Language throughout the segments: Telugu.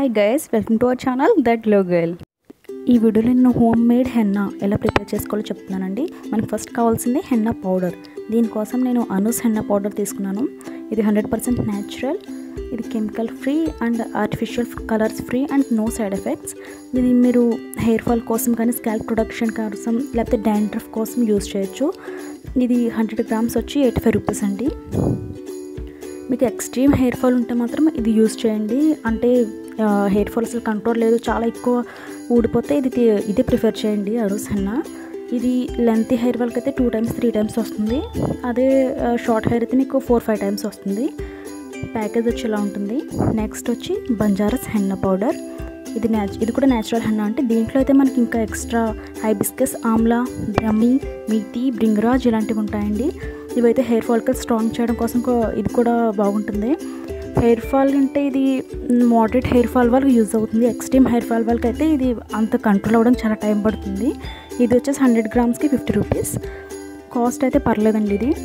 hi guys welcome to our channel that glow girl ఈ వీడియోలో నేను హోమ్ మేడ్ హెన్నా ఎలా ప్రిపేర్ చేసుకోవాలో చెప్తున్నానండి మనకు ఫస్ట్ కావాల్సింది హెన్నా పౌడర్ దీనికోసం నేను అనూస్ హెన్నా పౌడర్ తీసుకున్నాను ఇది హండ్రెడ్ పర్సెంట్ న్యాచురల్ ఇది chemical free and artificial colours free and no side effects ఇది మీరు హెయిర్ ఫాల్ కోసం కానీ స్కాల్ప్ ప్రొడక్షన్ కోసం లేకపోతే డాండ్రఫ్ కోసం యూజ్ చేయొచ్చు ఇది హండ్రెడ్ గ్రామ్స్ వచ్చి ఎయిటీ ఫైవ్ రూపీస్ అండి మీకు ఎక్స్ట్రీమ్ హెయిర్ ఫాల్ ఉంటే మాత్రం ఇది యూజ్ చేయండి అంటే హెయిర్ ఫాల్ అసలు కంట్రోల్ లేదు చాలా ఎక్కువ ఊడిపోతే ఇది తీ- ఇదే ప్రిఫర్ చేయండి అరోస్ హెన్నా ఇది లెంత్ హెయిర్ వాళ్ళకి అయితే టూ టైమ్స్ త్రీ టైమ్స్ వస్తుంది అదే షార్ట్ హెయిర్ అయితే మీకు ఫోర్ ఫైవ్ టైమ్స్ వస్తుంది ప్యాకేజ్ వచ్చి ఇలా ఉంటుంది నెక్స్ట్ వచ్చి బంజారస్ హెన్నా పౌడర్ ఇది న్యాచ్ ఇది కూడా న్యాచురల్ హెన్నా అంటే దీంట్లో అయితే మనకి ఇంకా ఎక్స్ట్రా హైబిస్కస్ ఆమ్లా బ్రహ్మి మీతి బ్రింగరాజ్ ఇలాంటివి ఉంటాయండి ఇవైతే హెయిర్ ఫాల్కి స్ట్రాంగ్ చేయడం కోసం కూ- ఇది కూడా బాగుంటుంది హెయిర్ ఫాల్ అంటే ఇది మోడరేట్ హెయిర్ ఫాల్ వాళ్ళకి యూజ్ అవుతుంది ఎక్స్ట్రీమ్ హెయిర్ ఫాల్ వాళ్ళకి అయితే ఇది అంత కంట్రోల్ అవ్వడం చాలా టైం పడుతుంది ఇది వచ్చేసి హండ్రెడ్ గ్రామ్స్కి ఫిఫ్టీ రూపీస్ కాస్ట్ అయితే పర్లేదండి ఇది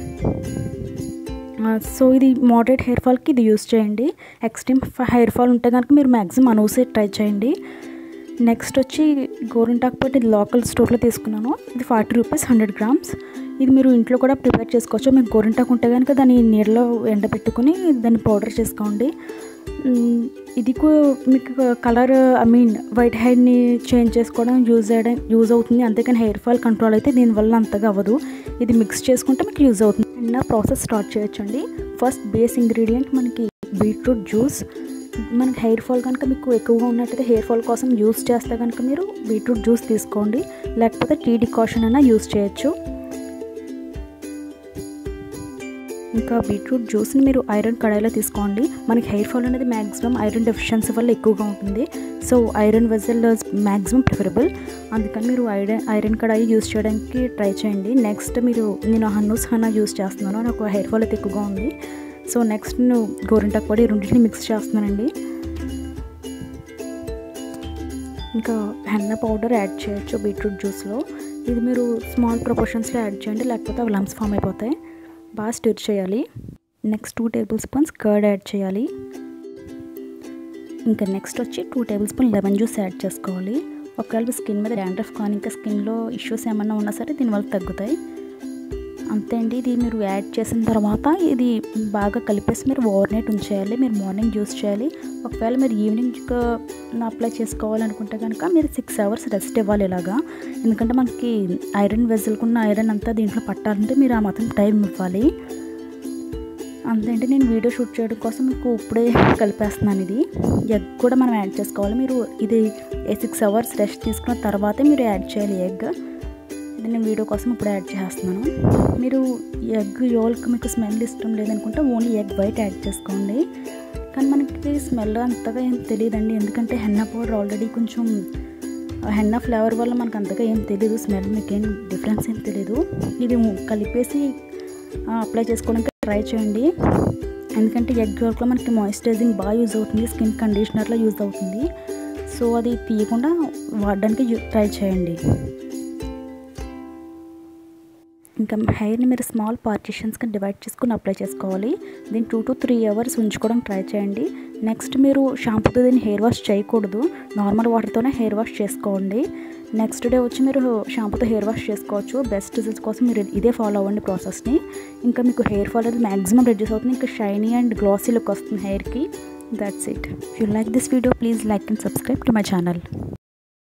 సో ఇది మోడరేట్ హెయిర్ ఫాల్కి ఇది యూస్ చేయండి ఎక్స్ట్రీమ్ హెయిర్ ఫాల్ ఉంటే కనుక మీరు మ్యాక్సిమం అనూసే ట్రై చేయండి నెక్స్ట్ వచ్చి గోరింటాకు పట్టి ఇది లోకల్ స్టోర్లో తీసుకున్నాను ఇది ఫార్టీ రూపీస్ హండ్రెడ్ గ్రామ్స్ ఇది మీరు ఇంట్లో కూడా ప్రిపేర్ చేసుకోవచ్చు మీకు గోరింటాకు ఉంటే కనుక దాన్ని నీళ్ళలో ఎండబెట్టుకుని దాన్ని పౌడర్ చేసుకోండి మ్, ఇది కూ- మీకు కలర్ ఐ మీన్ వైట్ హెయిర్ని చేంజ్ చేసుకోవడం యూజ్ చేయడం యూజ్ అవుతుంది అంతేకాని హెయిర్ ఫాల్ కంట్రోల్ అయితే దీనివల్ల అంతగా అవ్వదు ఇది మిక్స్ చేసుకుంటే మీకు యూజ్ అవుతుంది అండ్ ప్రాసెస్ స్టార్ట్ చేయొచ్చండి ఫస్ట్ బేస్ ఇంగ్రీడియంట్ మనకి బీట్రూట్ జ్యూస్ మనకి హెయిర్ ఫాల్ కనుక మీకు ఎక్కువగా ఉన్నట్టయితే హెయిర్ ఫాల్ కోసం యూస్ చేస్తే కనుక మీరు బీట్రూట్ జ్యూస్ తీసుకోండి లేకపోతే టీ డికాషన్ అయినా యూస్ చేయొచ్చు ఇంకా బీట్రూట్ జ్యూస్ని మీరు ఐరన్ కడాయిలో తీసుకోండి మనకి హెయిర్ ఫాల్ అనేది మ్యాక్సిమం ఐరన్ డెఫిషియన్సీ వల్ల ఎక్కువగా ఉంటుంది so iron vessel maximum preferable అందుకని మీరు ఐరన్ ఐరన్ కడాయి యూస్ చేయడానికి ట్రై చేయండి నెక్స్ట్ మీరు నేను హన్నూస్ హన్నా యూస్ చేస్తున్నాను నాకు హెయిర్ ఫాల్ అయితే ఎక్కువగా ఉంది సో నెక్స్ట్ నేను గోరింటాకు పొడి ఈ రెండింటిని మిక్స్ చేస్తున్నానండి ఇంకా హెన్న పౌడర్ యాడ్ చేయొచ్చు బీట్రూట్ జ్యూస్లో ఇది మీరు స్మాల్ ప్రపోర్షన్స్లో యాడ్ చేయండి లేకపోతే అవి లంప్స్ ఫామ్ అయిపోతాయి బాగా స్టిర్ చేయాలి next two tablespoons curd add చేయాలి ఇంకా నెక్స్ట్ వచ్చి two tablespoon lemon juice add చేసుకోవాలి ఒకవేళ మీ స్కిన్ మీద డాండ్రఫ్ కానీ ఇంకా స్కిన్లో ఇష్యూస్ ఏమన్నా ఉన్నా సరే దీనివల్ల తగ్గుతాయి అంతే అండి ఇది మీరు యాడ్ చేసిన తర్వాత ఇది బాగా కలిపేసి మీరు ఓవర్ నైట్ ఉంచేయాలి మీరు మార్నింగ్ యూస్ చేయాలి ఒకవేళ మీరు ఈవినింగ్ అప్లై చేసుకోవాలనుకుంటే కనుక మీరు సిక్స్ అవర్స్ రెస్ట్ ఇవ్వాలి ఇలాగా ఎందుకంటే మనకి ఐరన్ వెజల్కున్న ఐరన్ అంతా దీంట్లో పట్టాలంటే మీరు ఆ మాత్రం టైం ఇవ్వాలి అంతే అంటే నేను వీడియో షూట్ చేయడం కోసం మీకు ఇప్పుడే కలిపేస్తున్నాను ఇది ఎగ్ కూడా మనం యాడ్ చేసుకోవాలి మీరు ఇది సిక్స్ అవర్స్ రెస్ట్ తీసుకున్న తర్వాతే మీరు యాడ్ చేయాలి ఎగ్ ఇది నేను వీడియో కోసం ఇప్పుడు యాడ్ చేస్తున్నాను మీరు ఎగ్ యోల్క్ మీకు స్మెల్ ఇష్టం లేదనుకుంటే ఓన్లీ ఎగ్ వైట్ యాడ్ చేసుకోండి కానీ మనకి స్మెల్ అంతగా ఏం తెలియదండి ఎందుకంటే హెన్నా పౌడర్ ఆల్రెడీ కొంచెం హెన్నా ఫ్లేవర్ వల్ల మనకు అంతగా ఏం తెలియదు స్మెల్ మీకు ఏం డిఫరెన్స్ ఏం తెలియదు ఇది కలిపేసి అప్లై చేసుకోవడానికి ట్రై చేయండి ఎందుకంటే ఎగ్ యోల్క్లో మనకి మాయిశ్చరైజింగ్ బాగా యూజ్ అవుతుంది స్కిన్ కండిషనర్లో యూజ్ అవుతుంది సో అది తీయకుండా వాడడానికి ట్రై చేయండి ఇంకా హెయిర్ని మీరు స్మాల్ పార్టిషన్స్గా డివైడ్ చేసుకుని అప్లై చేసుకోవాలి దీన్ని టూ టు త్రీ అవర్స్ ఉంచుకోవడం ట్రై చేయండి నెక్స్ట్ మీరు షాంపూతో దీన్ని హెయిర్ వాష్ చేయకూడదు నార్మల్ వాటర్తోనే హెయిర్ వాష్ చేసుకోండి నెక్స్ట్ డే వచ్చి మీరు షాంపూతో హెయిర్ వాష్ చేసుకోవచ్చు బెస్ట్ రిజల్ట్స్ కోసం మీరు ఇదే ఫాలో అవ్వండి ప్రాసెస్ని ఇంకా మీకు హెయిర్ ఫాల్ అనేది మ్యాక్సిమం రెడ్యూస్ అవుతుంది ఇంకా షైనీ అండ్ గ్లాసీ లుక్ వస్తుంది హెయిర్కి that's it you like this video please like and subscribe to my channel